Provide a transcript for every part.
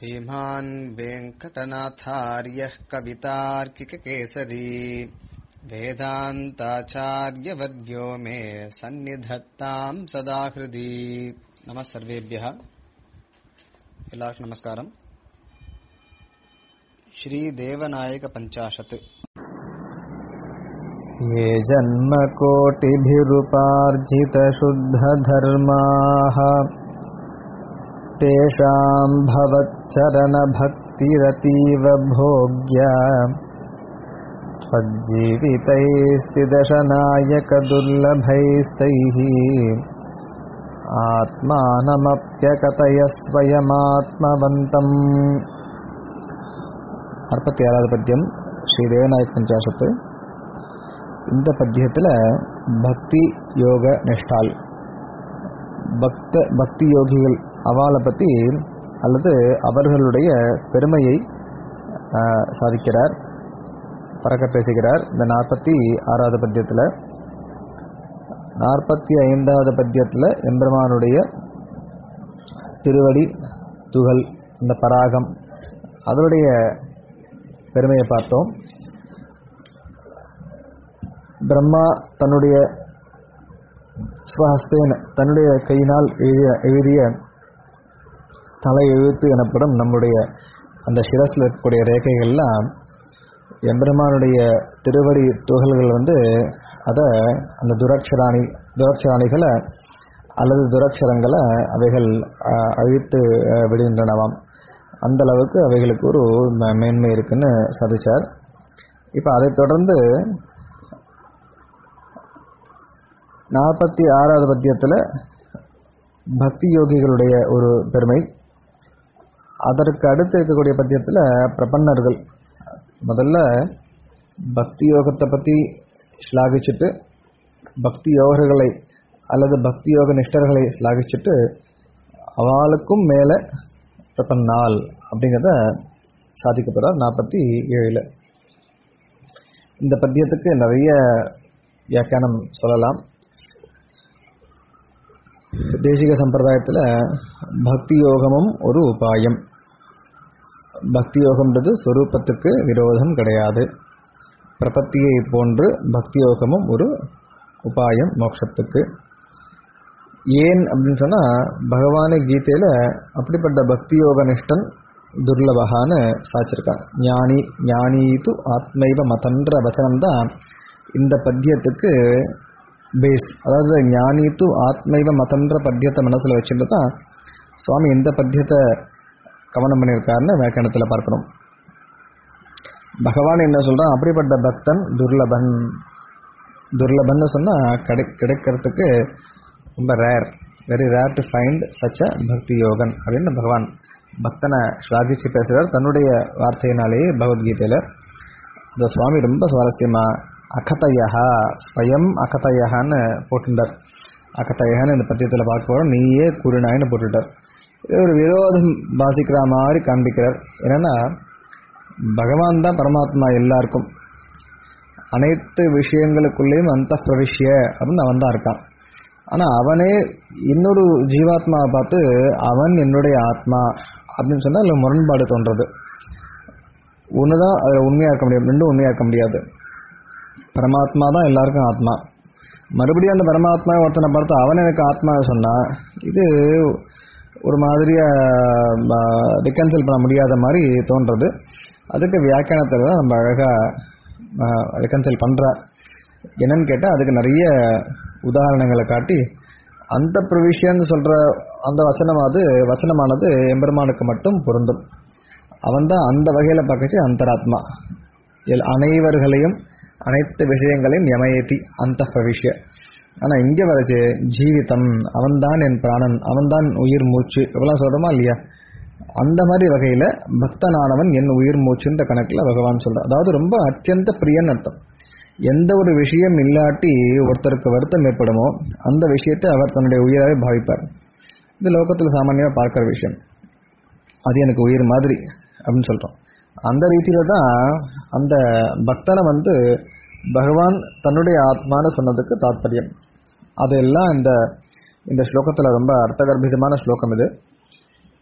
श्रीमान् वेङ्कटनाथार्यः कवितार्किककेसरी वेदान्ताचार्यवर्यो मे सन्निधत्ताम् सदा हृदि नमः सर्वेभ्यः எல்லாருக்கும் நமஸ்காரம் ஸ்ரீ தேவநாயக பஞ்சாஷத் ये जन्मकोटिभिरुपार्जितशुद्धधर्माः तेषाम् भवच्चरणभक्तिरतीव भोग्या त्वज्जीवितैस्तिदशनायकदुर्लभैस्तैः ஆத்மானமப்பியகதய ஸ்வயமாத்மவந்தம் நாற்பத்தி ஏழாவது பத்தியம் ஸ்ரீ தேவநாயக் பஞ்சாசத்து இந்த பத்தியத்தில் பக்தி யோக நிஷ்டால் பக்த பக்தி யோகிகள் அவளை பற்றி அல்லது அவர்களுடைய பெருமையை சாதிக்கிறார் பறக்க பேசுகிறார் இந்த நாற்பத்தி ஆறாவது பத்தியத்தில் நாற்பத்தி ஐந்தாவது பத்தியத்தில் எம்பெருமானுடைய திருவடி துகள் அந்த பராகம் அதனுடைய பெருமையை பார்த்தோம் பிரம்மா தன்னுடைய ஸ்வஹஸ்தேன் தன்னுடைய கையினால் எழுதிய எழுதிய தலை எழுத்து எனப்படும் நம்முடைய அந்த சிரஸில் இருக்கக்கூடிய ரேகைகள்லாம் எம்பெருமானுடைய திருவடி துகள்கள் வந்து அதை அந்த துரக்ஷராணி துரக்ஷராணிகளை அல்லது துரக்ஷரங்களை அவைகள் அழித்து விடுகின்றனவாம் அந்த அளவுக்கு அவைகளுக்கு ஒரு மேன்மை இருக்குன்னு சாதிச்சார் இப்போ அதை தொடர்ந்து நாற்பத்தி ஆறாவது பத்தியத்தில் பக்தி யோகிகளுடைய ஒரு பெருமை அதற்கு அடுத்து இருக்கக்கூடிய பத்தியத்தில் பிரபன்னர்கள் முதல்ல பக்தி யோகத்தை பற்றி ஸ்லாகிச்சுட்டு பக்தி யோகர்களை அல்லது பக்தி யோக நிஷ்டர்களை ஸ்லாகிச்சுட்டு அவளுக்கும் மேலே பிரபன்னாள் அப்படிங்கிறத சாதிக்கப்படுறார் நாற்பத்தி ஏழில் இந்த பத்தியத்துக்கு நிறைய வியாக்கியானம் சொல்லலாம் தேசிக சம்பிரதாயத்தில் பக்தி யோகமும் ஒரு உபாயம் பக்தி யோகம்ன்றது ஸ்வரூபத்துக்கு விரோதம் கிடையாது பிரபத்தியை போன்று பக்தி யோகமும் ஒரு உபாயம் மோட்சத்துக்கு ஏன் அப்படின்னு சொன்னால் பகவானே கீதையில் அப்படிப்பட்ட பக்தி யோக நிஷ்டன் துர்லபகான்னு சாச்சிருக்காங்க ஞானி ஞானீது ஆத்மைவ மதன்ற வச்சனம் தான் இந்த பத்தியத்துக்கு பேஸ் அதாவது ஞானீத்து ஆத்மைவ மதன்ற பத்தியத்தை மனசில் வச்சுட்டு தான் சுவாமி இந்த பத்தியத்தை கவனம் பண்ணியிருக்காருன்னு வியாக்கியானத்தில் பார்க்கணும் பகவான் என்ன சொல்கிறான் அப்படிப்பட்ட பக்தன் துர்லபன் துர்லபன்னு சொன்னால் கிடை கிடைக்கிறதுக்கு ரொம்ப rare very rare to find such பக்தி யோகன் அப்படின்னு பகவான் பக்தனை ஸ்லாகிச்சு பேசுகிறார் தன்னுடைய வார்த்தையினாலேயே பகவத்கீதையில் அந்த சுவாமி ரொம்ப சுவாரஸ்யமாக அகதையா ஸ்வயம் அகதையான்னு போட்டுட்டார் அகதையான்னு இந்த பத்தியத்தில் பார்க்க போகிறோம் நீயே கூறினாயின்னு போட்டுட்டார் ஒரு விரோதம் பாசிக்கிற மாதிரி காண்பிக்கிறார் என்னென்னா பகவான் தான் பரமாத்மா எல்லாருக்கும் அனைத்து விஷயங்களுக்குள்ளேயும் அந்த பிரவிஷ்ய அப்படின்னு அவன் தான் இருக்கான் ஆனால் அவனே இன்னொரு ஜீவாத்மாவை பார்த்து அவன் என்னுடைய ஆத்மா அப்படின்னு சொன்னால் அதில் முரண்பாடு தோன்றது ஒன்று தான் அதில் உண்மையாக இருக்க முடியும் ரெண்டும் உண்மையாக இருக்க முடியாது பரமாத்மா தான் எல்லாருக்கும் ஆத்மா மறுபடியும் அந்த பரமாத்மா ஒருத்தனை பார்த்து அவன் எனக்கு ஆத்மா சொன்னால் இது ஒரு மாதிரியாக ரிகன்சல் பண்ண முடியாத மாதிரி தோன்றது அதுக்கு வியாக்கியானத்தில் தான் நம்ம அழகாக ரிகன்சல் பண்ணுறா என்னன்னு கேட்டால் அதுக்கு நிறைய உதாரணங்களை காட்டி அந்த ப்ரொவிஷன் சொல்கிற அந்த வச்சனமாவது வச்சனமானது எம்பெருமானுக்கு மட்டும் பொருந்தும் அவன் தான் அந்த வகையில் பார்க்கச்சு அந்தராத்மா எல் அனைவர்களையும் அனைத்து விஷயங்களையும் யமயத்தி அந்த பிரவிஷ்ய ஆனால் இங்கே வரைச்சு ஜீவிதம் அவன்தான் என் பிராணன் அவன்தான் உயிர் மூச்சு இவ்வளோ சொல்கிறோமா இல்லையா அந்த மாதிரி வகையில் பக்தனானவன் என் உயிர் மூச்சுன்ற கணக்கில் பகவான் சொல்கிறார் அதாவது ரொம்ப அத்தியந்த பிரியன் அர்த்தம் எந்த ஒரு விஷயம் இல்லாட்டி ஒருத்தருக்கு வருத்தம் ஏற்படுமோ அந்த விஷயத்தை அவர் தன்னுடைய உயிராகவே பாவிப்பார் இது லோகத்தில் சாமானியமாக பார்க்குற விஷயம் அது எனக்கு உயிர் மாதிரி அப்படின்னு சொல்கிறோம் அந்த ரீதியில் தான் அந்த பக்தனை வந்து பகவான் தன்னுடைய ஆத்மான்னு சொன்னதுக்கு தாத்பரியம் அதெல்லாம் இந்த இந்த ஸ்லோகத்தில் ரொம்ப அர்த்தகர்பிதமான ஸ்லோகம் இது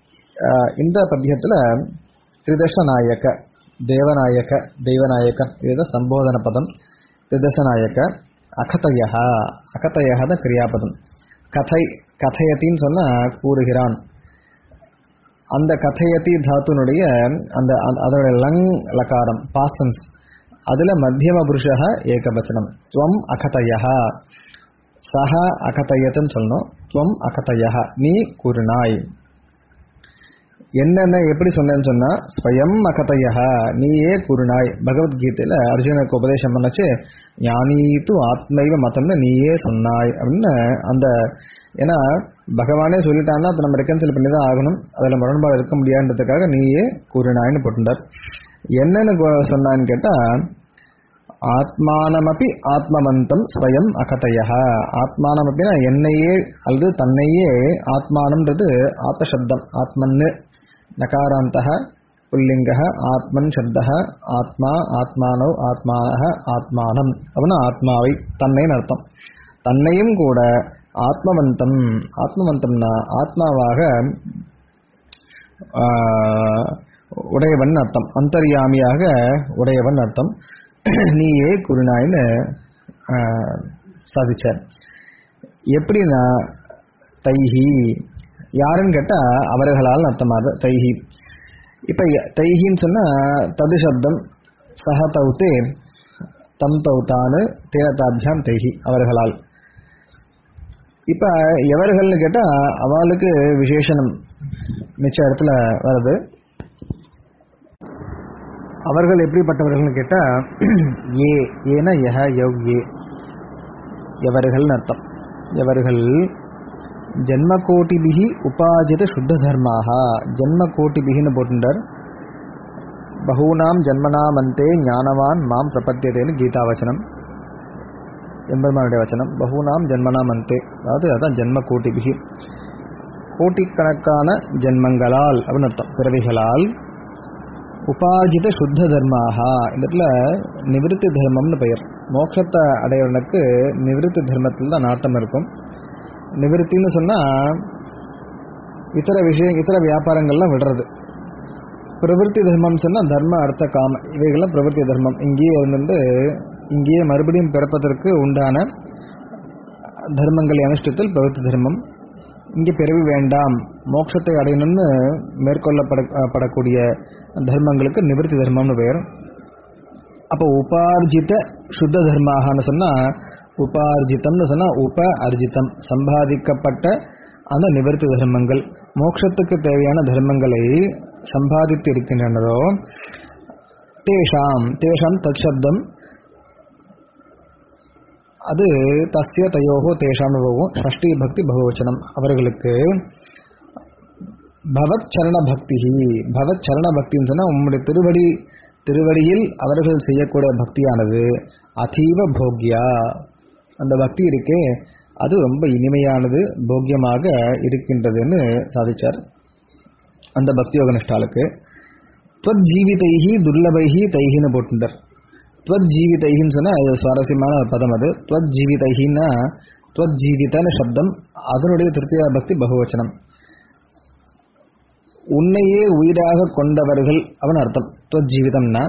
ஆஹ் இந்த பத்தியத்தில் திரிதசநாயக தேவநாயக தெய்வநாயகன் இதுதான் சம்போதன பதம் திரிதசநாயக அகதய அகதய தான் கிரியாபதம் கதை கதையத்தின்னு சொன்னால் கூறுகிறான் அந்த கதையத்தி தாத்துனுடைய அந்த அந்த- அதோட லங் லகாரம் பாஸ்டன்ஸ் அதில் மத்தியம புருஷா ஏகவச்சனம் துவம் அகதய சஹ அகதயத்துன்னு சொல்லணும் துவம் அகதய நீ கூறினாய் என்னென்ன எப்படி சொன்னேன்னு சொன்னா ஸ்வயம் அகதய நீயே கூறினாய் பகவத்கீதையில அர்ஜுனுக்கு உபதேசம் பண்ணச்சு ஞானீத்து ஆத்மைவ மதம்னு நீயே சொன்னாய் அப்படின்னு அந்த ஏன்னா பகவானே சொல்லிட்டான்னா அதை நம்ம ரெக்கன்சில் பண்ணி தான் ஆகணும் அதில் முரண்பாடு இருக்க முடியாதுன்றதுக்காக நீயே கூறினாய்னு போட்டுட்டார் என்னன்னு கொ- சொன்னான்னு கேட்டா ஆத்மானமபி ஆத்மவந்தம் ஸ்வயம் அகதய ஆத்மானம் அப்படின்னா என்னையே அல்லது தன்னையே ஆத்மானம்ன்றது ஆத்மசப்தம் ஆத்மன்னு நகாராந்தः புல்லிங்கः ஆத்மன் சப்தः ஆத்மா ஆத்மானோ ஆத்மானः ஆத்மானம் அப்படின்னா ஆத்மாவை தன்னைன்னு அர்த்தம் தன்னையும் கூட ஆத்மவந்தம் ஆத்மவந்தம்னா ஆத்மாவாக ஆஹ், உடையவன் அர்த்தம் அந்தர்யாமியாக உடையவன் அர்த்தம் நீயே குருநாயின்னு ஆஹ், சாதிச்சார் எப்படின்னா தைஹி யாருன்னு கேட்டால் அவர்களால் அர்த்தமாக தைஹி இப்போ தைஹின்னு சொன்னால் தது சப்தம் சஹ தௌத்தே தம் தௌத்தானு தேனதாபியாம் தைஹி அவர்களால் இப்போ எவர்கள்னு கேட்டால் அவளுக்கு விசேஷனம் மிச்ச இடத்துல வருது அவர்கள் எப்படிப்பட்டவர்கள்னு கேட்டால் ஏ ஏன யஹ யவ் ஏ எவர்கள்னு அர்த்தம் எவர்கள் ஜன்மகோட்டிபிகி உபாஜித சுத்த தர்மாக ஜன்மகோட்டிபிகின்னு போட்டுட்டார் பகூனாம் ஜன்மனாம் அந்தே ஞானவான் மாம் பிரபத்தியதேன்னு கீதா வச்சனம் எம்பெருமானுடைய வச்சனம் பகூனாம் ஜன்மனாம் அந்தே அதாவது அதான் ஜென்ம கோட்டிபிகி கோட்டிக்கணக்கான ஜென்மங்களால் அப்படின்னு அர்த்தம் பிறவிகளால் உபாஜித சுத்த தர்மாக இந்த இடத்துல நிவிருத்தி தர்மம்னு பெயர் மோட்சத்தை அடையவனுக்கு நிவிருத்தி தர்மத்தில் தான் நாட்டம் இருக்கும் நிவிருத்தின்னு சொன்னால் இதர விஷயம் இதர வியாபாரங்கள்லாம் விடுறது பிரவருத்தி தர்மம் சொன்னால் தர்ம அர்த்த காம இவைகள்லாம் பிரவருத்தி தர்மம் இங்கேயே இருந்துட்டு இங்கேயே மறுபடியும் பிறப்பதற்கு உண்டான தர்மங்களை அனுஷ்டித்தல் பிரவருத்தி தர்மம் இங்கே பிறவி வேண்டாம் மோட்சத்தை அடையணும்னு மேற்கொள்ளப்பட படக்கூடிய தர்மங்களுக்கு நிவர்த்தி தர்மம்னு பெயர் அப்போ உபார்ஜித சுத்த தர்மாகனு சொன்னால் உபார்ஜிதம்னு சொன்னால் உப அர்ஜிதம் சம்பாதிக்கப்பட்ட அந்த நிவர்த்தி தர்மங்கள் மோட்சத்துக்கு தேவையான தர்மங்களை சம்பாதித்து இருக்கின்றனரோ தேஷாம் தேஷாம் தத் சப்தம் அது தஸ்ய தயோகோ தேஷாம் போகும் ஷஷ்டி பக்தி பகவச்சனம் அவர்களுக்கு பவத் சரண பக்தி பவத் சரண பக்தின்னு சொன்னால் உம்முடைய திருவடி திருவடியில் அவர்கள் செய்யக்கூடிய பக்தியானது அதீவ போக்யா அந்த பக்தி இருக்கே அது ரொம்ப இனிமையானது போக்கியமாக இருக்கின்றதுன்னு சாதிச்சார் அந்த பக்தி யோக நிஷ்டாளுக்கு துவத் ஜீவிதைஹி துர்லபைஹி தைஹின்னு போட்டுட்டார் துவத் ஜீவிதைஹின்னு சொன்னால் அது சுவாரஸ்யமான பதம் அது துவத் ஜீவிதைஹின்னா துவத் ஜீவிதன்னு சப்தம் அதனுடைய திருத்தியா பக்தி பகுவச்சனம் உன்னையே உயிராக கொண்டவர்கள் அவன் அர்த்தம் துவத் ஜீவிதம்னா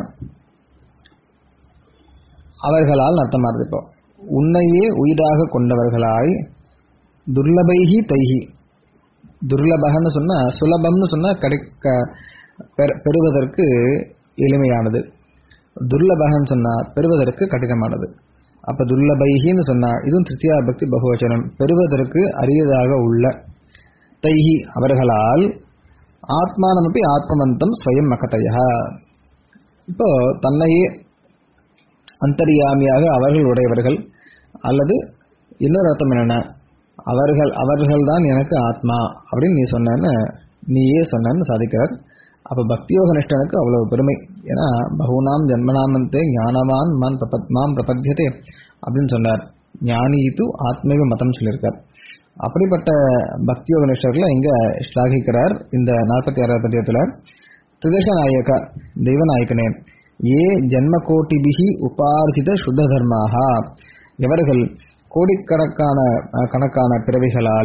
அவர்களால் அர்த்தமாகுது இப்போ உன்னையே உயிராக கொண்டவர்களாய் துர்லபைஹி தைஹி துர்லபகன்னு சொன்னால் சுலபம்னு சொன்னால் கிடைக்க பெற- பெறுவதற்கு எளிமையானது துர்லபகன்னு சொன்னால் பெறுவதற்கு கடினமானது அப்போ துர்லபைகின்னு சொன்னால் இதுவும் திருத்தியா பக்தி பகுவச்சனம் பெறுவதற்கு அரியதாக உள்ள தைஹி அவர்களால் ஆத்மானமப்பி ஆத்மவந்தம் ஸ்வயம் மகதய இப்போ தன்னையே அந்தரியாமியாக அவர்கள் உடையவர்கள் அல்லது இன்னொரு அர்த்தம் என்னென்ன அவர்கள் அவர்கள்தான் எனக்கு ஆத்மா அப்படின்னு நீ சொன்னேன்னு நீயே சொன்னேன்னு சாதிக்கிறார் அப்போ பக்தியோக நிஷ்டனுக்கு அவ்வளவு பெருமை ஏன்னா பகுனாம் ஜன்மனாமந்தே ஞானவான் மான் பிரபத் மாம் பிரபத்தியதே அப்படின்னு சொன்னார் ஞானிது ஆத்மீக மதம் சொல்லியிருக்கார் அப்படிப்பட்ட பக்தியோக நிஷ்டர்களை இங்க ஸ்லாகிக்கிறார் இந்த நாற்பத்தி ஆறாவது பத்தியத்தில் திரிதசநாயக தெய்வநாயகனே ஏ ஜன்ம கோட்டிபிகி உபார்ஜித சுத்த தர்மாக எவர்கள் கோடிக்கணக்கான அஹ், கணக்கான பிறவிகளால்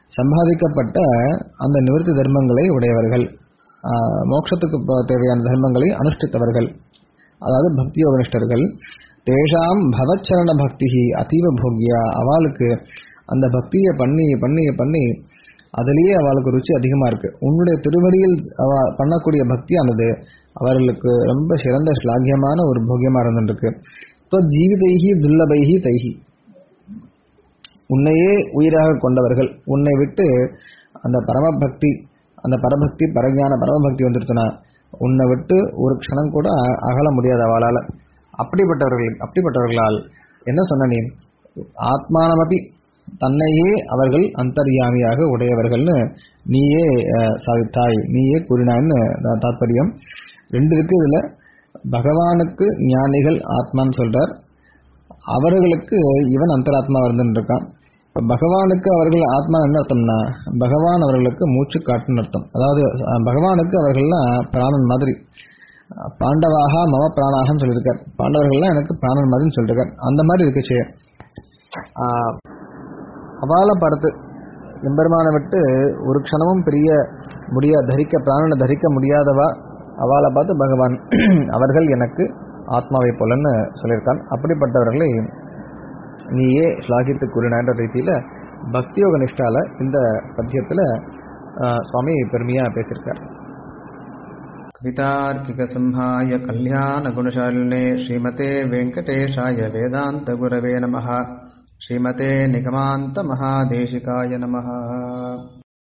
சம்பாதிக்கப்பட்ட அந்த நிவர்த்தி தர்மங்களை உடையவர்கள் ஆஹ், மோட்சத்துக்கு ப- தேவையான தர்மங்களை அனுஷ்டித்தவர்கள் அதாவது பக்தி யோகனிஷ்டர்கள் தேஷாம் பவச்சரண பக்தி அதீவ போகியா அவளுக்கு அந்த பக்தியை பண்ணி பண்ணி பண்ணி அதிலேயே அவளுக்கு ருச்சி அதிகமாக இருக்கு உன்னுடைய திருவடியில் அவ பண்ணக்கூடிய பக்தியானது அவர்களுக்கு ரொம்ப சிறந்த ஸ்லாகியமான ஒரு போகியமாக இருந்துருக்கு இப்போ ஜீவிதைகி துல்லபைகி தைகி உன்னையே உயிராக கொண்டவர்கள் உன்னை விட்டு அந்த பரமபக்தி அந்த பரபக்தி பரஞான பரமபக்தி வந்துருச்சுன்னா உன்னை விட்டு ஒரு க்ஷணம் கூட அ- அகல முடியாது அவளால் அப்படிப்பட்டவர்கள் அப்படிப்பட்டவர்களால் என்ன சொன்ன நீ ஆத்மானமதி தன்னையே அவர்கள் அந்தர்யாமியாக உடையவர்கள்னு நீயே அஹ், சாதித்தாய் நீயே கூறினாய்ன்னு தா- தாத்பரியம் ரெண்டு இருக்கு இதுல பகவானுக்கு ஞானிகள் ஆத்மான்னு சொல்றார் அவர்களுக்கு இவன் அந்தராத்மா இருந்துன்னு இருக்கான் இப்ப பகவானுக்கு அவர்கள் ஆத்மா என்ன அர்த்தம்னா பகவான் அவர்களுக்கு மூச்சு காட்டுன்னு அர்த்தம் அதாவது அஹ், பகவானுக்கு அவர்கள்லாம் பிராணன் மாதிரி அஹ், பாண்டவாக மம பிராணாகன்னு சொல்லியிருக்கார் பாண்டவர்கள்லாம் எனக்கு பிராணன் மாதிரின்னு சொல்லியிருக்கார் அந்த மாதிரி இருக்குச்சு ஆஹ், அவால பார்த்து எம்பெருமானை விட்டு ஒரு க்ஷணமும் பிரிய முடிய தரிக்க பிராணனை தரிக்க முடியாதவா அவளை பார்த்து பகவான் அவர்கள் எனக்கு ஆத்மாவை போலன்னு சொல்லியிருக்கான் அப்படிப்பட்டவர்களை நீயே ஸ்லாகித்து கூறினான்ற ரீதியில் பக்தியோக நிஷ்டால இந்த பத்தியத்தில் சுவாமி பெருமையாக பேசியிருக்கார் कवितार्किकसंहाय कल्याणगुणशालिने श्रीमते वेङ्कटेशाय वेदान्तगुरवे नमः श्रीमते निगमान्तमहादेशिकाय नमः